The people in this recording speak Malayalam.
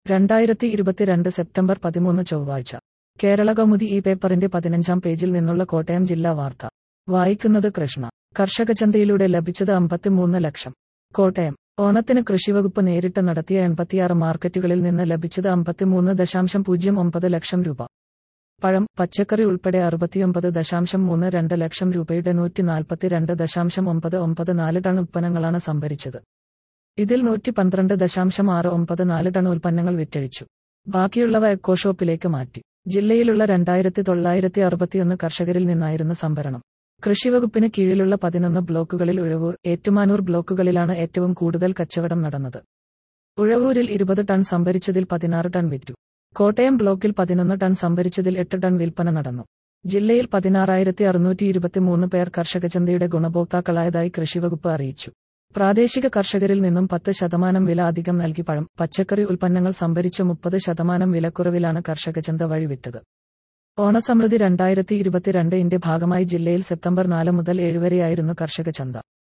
രണ്ടായിരത്തി ഇരുപത്തിരണ്ട് സെപ്റ്റംബർ പതിമൂന്ന് ചൊവ്വാഴ്ച കേരള കൗമുദി ഈ പേപ്പറിന്റെ പതിനഞ്ചാം പേജിൽ നിന്നുള്ള കോട്ടയം ജില്ലാ വാർത്ത വായിക്കുന്നത് കൃഷ്ണ കർഷക ചന്തയിലൂടെ ലഭിച്ചത് അമ്പത്തിമൂന്ന് ലക്ഷം കോട്ടയം ഓണത്തിന് കൃഷിവകുപ്പ് നേരിട്ട് നടത്തിയ എൺപത്തിയാറ് മാർക്കറ്റുകളിൽ നിന്ന് ലഭിച്ചത് അമ്പത്തിമൂന്ന് ദശാംശം പൂജ്യം ഒമ്പത് ലക്ഷം രൂപ പഴം പച്ചക്കറി ഉൾപ്പെടെ അറുപത്തിയൊമ്പത് ദശാംശം മൂന്ന് രണ്ട് ലക്ഷം രൂപയുടെ നൂറ്റി നാൽപ്പത്തിരണ്ട് ദശാംശം ഒമ്പത് ഒമ്പത് നാല് ടൺ ഉൽപ്പന്നങ്ങളാണ് സംഭരിച്ചത് ഇതിൽ നൂറ്റി പന്ത്രണ്ട് ദശാംശം ആറ് ഒമ്പത് നാല് ടൺ ഉൽപ്പന്നങ്ങൾ വിറ്റഴിച്ചു ബാക്കിയുള്ളവ എക്കോ ഷോപ്പിലേക്ക് മാറ്റി ജില്ലയിലുള്ള രണ്ടായിരത്തി തൊള്ളായിരത്തി അറുപത്തിയൊന്ന് കർഷകരിൽ നിന്നായിരുന്നു സംഭരണം കൃഷിവകുപ്പിന് കീഴിലുള്ള പതിനൊന്ന് ബ്ലോക്കുകളിൽ ഉഴവൂർ ഏറ്റുമാനൂർ ബ്ലോക്കുകളിലാണ് ഏറ്റവും കൂടുതൽ കച്ചവടം നടന്നത് ഉഴവൂരിൽ ഇരുപത് ടൺ സംഭരിച്ചതിൽ പതിനാറ് ടൺ വിറ്റു കോട്ടയം ബ്ലോക്കിൽ പതിനൊന്ന് ടൺ സംഭരിച്ചതിൽ എട്ട് ടൺ വിൽപ്പന നടന്നു ജില്ലയിൽ പതിനാറായിരത്തി അറുന്നൂറ്റി ഇരുപത്തിമൂന്ന് പേർ കർഷകചന്തയുടെ ഗുണഭോക്താക്കളായതായി കൃഷിവകുപ്പ് അറിയിച്ചു പ്രാദേശിക കർഷകരിൽ നിന്നും പത്ത് ശതമാനം വില അധികം നൽകി പഴം പച്ചക്കറി ഉൽപ്പന്നങ്ങൾ സംഭരിച്ച മുപ്പത് ശതമാനം വിലക്കുറവിലാണ് കർഷകചന്ത വഴി വിറ്റത് ഓണസമൃദ്ധി രണ്ടായിരത്തി ഇരുപത്തിരണ്ടിന്റെ ഭാഗമായി ജില്ലയിൽ സെപ്റ്റംബർ നാല് മുതൽ ഏഴ് വരെയായിരുന്നു കർഷക ചന്ത